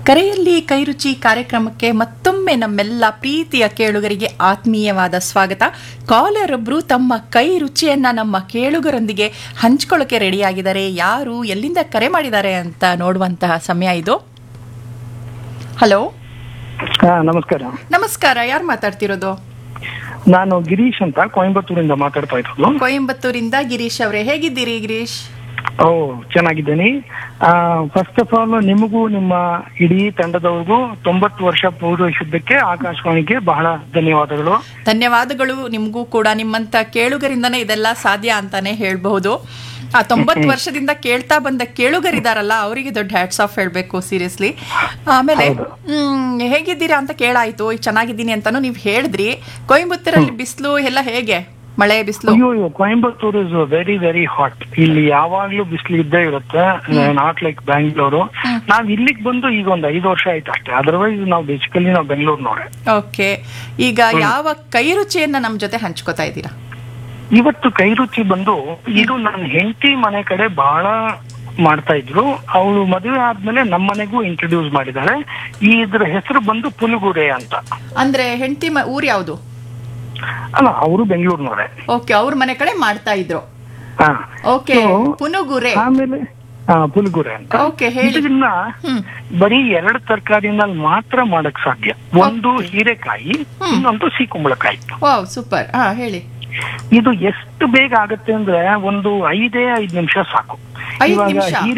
ಕರೆಯಲ್ಲಿ ಕೈರುಚಿ ಕಾರ್ಯಕ್ರಮಕ್ಕೆ ಮತ್ತೊಮ್ಮೆ ನಮ್ಮೆಲ್ಲ ಪ್ರೀತಿಯ ಕೇಳುಗರಿಗೆ ಆತ್ಮೀಯವಾದ ಸ್ವಾಗತ ಕಾಲರ್ ಒಬ್ರು ತಮ್ಮ ಕೈ ರುಚಿಯನ್ನ ನಮ್ಮ ಕೇಳುಗರೊಂದಿಗೆ ಹಂಚ್ಕೊಳ್ಳೋಕೆ ರೆಡಿಯಾಗಿದ್ದಾರೆ ಯಾರು ಎಲ್ಲಿಂದ ಕರೆ ಮಾಡಿದ್ದಾರೆ ಅಂತ ನೋಡುವಂತಹ ಸಮಯ ಇದು ಹಲೋ ಹಾ ನಮಸ್ಕಾರ ನಮಸ್ಕಾರ ಯಾರು ಮಾತಾಡ್ತಿರೋದು ನಾನು ಗಿರೀಶ್ ಅಂತ ಕೊಯಂಬತ್ತೂರಿಂದ ಮಾತಾಡ್ತಾ ಇರೋದು ಕೊಯಂಬತ್ತೂರಿಂದ ಗಿರೀಶ್ ಅವರೇ ಹೇಗಿದ್ದೀರಿ ಗಿರೀಶ್ ಓ ಚೆನ್ನಾಗಿದ್ದೀನಿ ಫಸ್ಟ್ ಆಫ್ ಆಲ್ ನಿಮಗೂ ನಿಮ್ಮ ಇಡೀ ತಂಡದವ್ರಿಗೂ ತೊಂಬತ್ತು ವರ್ಷ ಪೂರೈಸಿದ್ದಕ್ಕೆ ಆಕಾಶವಾಣಿಗೆ ಬಹಳ ಧನ್ಯವಾದಗಳು ಧನ್ಯವಾದಗಳು ನಿಮಗೂ ಕೂಡ ನಿಮ್ಮಂತ ಕೇಳುಗರಿಂದನೇ ಇದೆಲ್ಲ ಸಾಧ್ಯ ಅಂತಾನೆ ಹೇಳ್ಬಹುದು ಆ ತೊಂಬತ್ತು ವರ್ಷದಿಂದ ಕೇಳ್ತಾ ಬಂದ ಕೇಳುಗರಿದಾರಲ್ಲ ಅವರಿಗೆ ದೊಡ್ಡ ಹ್ಯಾಟ್ಸ್ ಆಫ್ ಹೇಳ್ಬೇಕು ಸೀರಿಯಸ್ಲಿ ಆಮೇಲೆ ಹ್ಮ್ ಹೇಗಿದ್ದೀರಾ ಅಂತ ಕೇಳಾಯ್ತು ಈಗ ಚೆನ್ನಾಗಿದ್ದೀನಿ ಅಂತಾನು ನೀವು ಹೇಳಿದ್ರಿ ಕೊಯಂಬತ್ತೂರಲ್ಲಿ ಬಿಸಿಲು ಎಲ್ಲ ಹೇಗೆ ಮಳೆ ಬಿಸಿಲು ಅಯ್ಯೋ ಅಯ್ಯೋ Coimbatore is very very hot ಇಲ್ಲಿ ಯಾವಾಗ್ಲೂ ಬಿಸಿಲು ಇದ್ದೇ ಇರುತ್ತೆ ನಾಟ್ ಲೈಕ್ ಬ್ಯಾಂಗ್ಳೂರು ನಾವ್ ಇಲ್ಲಿಗೆ ಬಂದು ಈಗ ಒಂದು ಐದು ವರ್ಷ ಆಯ್ತು ಅಷ್ಟೇ ಅದರ್ವೈಸ್ ನಾವು ಬೇಸಿಕಲಿ ನಾವು ಬೆಂಗಳೂರಿನವ್ರೆ ಓಕೆ ಈಗ ಯಾವ ಕೈ ರುಚಿಯನ್ನ ನಮ್ ಜೊತೆ ಹಂಚ್ಕೋತಾ ಇದ್ದೀರಾ ಇವತ್ತು ಕೈ ರುಚಿ ಬಂದು ಇದು ನನ್ನ ಹೆಂಡತಿ ಮನೆ ಕಡೆ ಬಹಳ ಮಾಡ್ತಾ ಇದ್ರು ಅವಳು ಮದುವೆ ಆದ್ಮೇಲೆ ನಮ್ಮ ಮನೆಗೂ ಇಂಟ್ರೊಡ್ಯೂಸ್ ಮಾಡಿದಾಳೆ ಈ ಇದ್ರ ಹೆಸರು ಬಂದು ಪುಲುಗುರೆ ಅಂತ ಅಂದ್ರೆ ಹೆಂಡತಿ ಊರ್ ಯಾವುದು ಅಲ್ಲ ಅವರು ಬೆಂಗಳೂರಿನವ್ರೆ ಓಕೆ ಅವ್ರ ಮನೆ ಕಡೆ ಮಾಡ್ತಾ ಇದ್ರು ಹಾ ಓಕೆ So, ಪುನುಗುರೆ ಆಮೇಲೆ ಹಾ ಪುಲುಗುರೆ ಅಂತ ಓಕೆ ಹೇಳಿ ಇದನ್ನ ಹ್ಮ್ ಬರೀ ಎರಡು ತರಕಾರಿನಲ್ಲಿ ಮಾತ್ರ ಮಾಡಕ್ ಸಾಧ್ಯ ಒಂದು ಹೀರೆಕಾಯಿ ಇನ್ನೊಂದು ಸಿಕುಂಬಳಕಾಯಿ ವಾವ್ ಸೂಪರ್ ಹಾ ಹೇಳಿ ಇದು ಎಷ್ಟು ಬೇಗ ಆಗತ್ತೆ ಅಂದ್ರೆ ಒಂದು ಐದೇ ಐದ್ ನಿಮಿಷ ಸಾಕು ಐದ್ ಇವಾಗ ನಿಮಿಷ? ಹೀರೆ